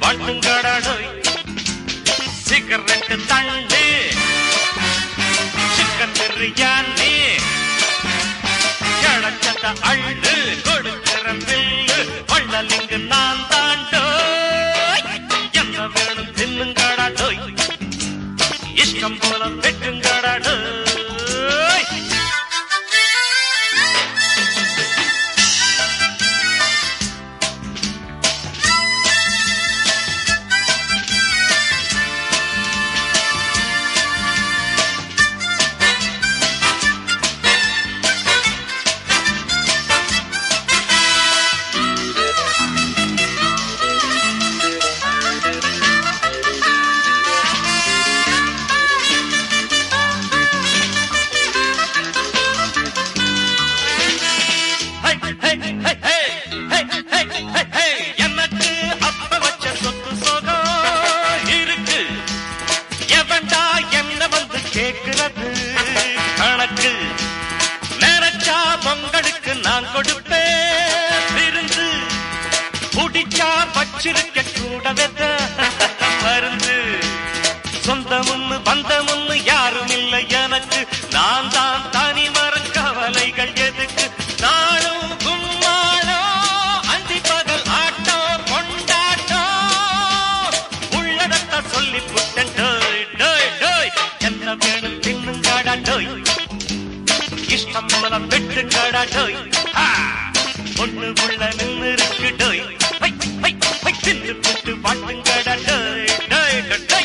வாழ்த்துங்கடாடோய் cigarette தண்டு chicken biryani கிழச்சத அள்ளு கொடுக்கிற பில்லு வள்ளலிங்கு நான் தாண்டோய் என்ன வேணும் தின்னுங்கடாடோய் இஷ்டம் போல வெட்டுங்கடாடோய் ஹை, ஹை, ஹை, ஹை, ஹை, ஹை, ஹை, ஹை. எனக்கு அப்ப வச்ச சொத்து சுகம் இருக்கு எவன்டா என்ன வந்து கேக்குறது கணக்கு நினைச்சா பொங்கலுக்கு நான் கொடுப்பேன் விருந்து புடிச்சா வச்சிருக்க கூடவே மருந்து சொந்தமுன்னு பந்தமுன்னு யாரும் இல்லை எனக்கு நான் தான் தனி மரம் கவலைகள் எதுக்கு நானும் கும்மாளம் அந்தி பகல் ஆட்டம் கொண்டாட்டம் உள்ளடத்த சொல்லி புட்டன் டோய் டோய் டோய் என்ன வேணும் தின்னுங்காடா டோய் இஷ்டம் போல வெட்டுங்காடா டோய் ஆ! ஒண்ணு உள்ள நின்னு இருக்கு டோய் ஹை, ஹை, ஹை, தின்னு புட்டு வாட்டுங்கடா டோய் டோய் டோய், டோய்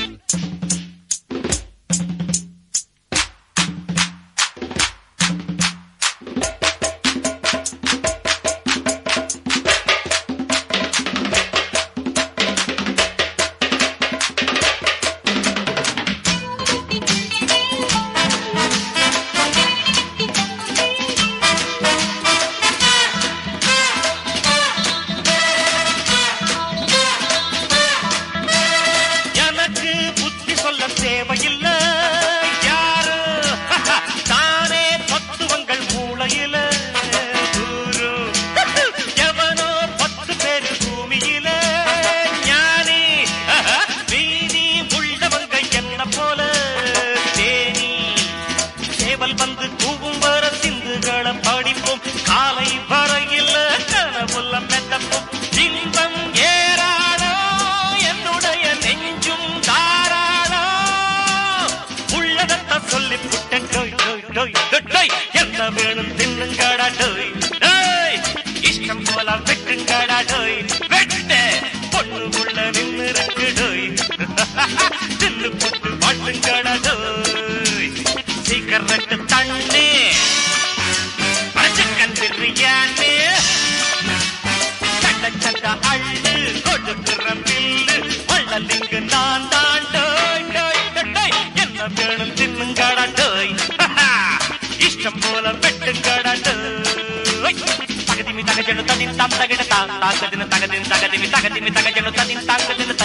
எனக்கு புத்தி சொல்ல தேவையில்லை யாரு தானே பத்துவங்கள் மூளையில ஊரும் எவனோ பத்து பேரு பூமியில ஞானி வீதி உள்ளவங்க என்ன போல தேனி சேவல் வந்து கூவும் வர சிந்துகளை படிப்போம் காலை வரையில் கனவுள்ள மெத்தப்போம் இன்பம் ஏறாடோ என்னுடைய நெஞ்சும் தாராளோ உள்ளதத்த சொல்லி புட்டன் டோய் டோய் டோய் டோய், டோய் என்ன வேணும் தின்னுங்கடா டோய் டோய் இஷ்டம் போல வெட்டுங்கடா டோய் வெட்டு பொண்ணு உள்ள நின்னு இருக்கு டோய் தின்னு புட்டு வாட்டுங்கடா டோய் சிகரெட்டு தண்ணி சிக்கன் பிரியாணி சட்ட சட்ட அள்ளு கொடுக்கிற பில்லு வள்ளலிங்கு நான் தான் டோய் டோய் டோய், டோய் என்ன வேணும் தின்னுங்கடா டோய் இஷ்டம் போல வெட்டுங்கடா டோய் தகதிமி தகஜனு ததின் தாம் தகிட தாம் தாங்கதின தகதின் தகதிமி தகதிமி தகஜனு ததின் தாங்கதின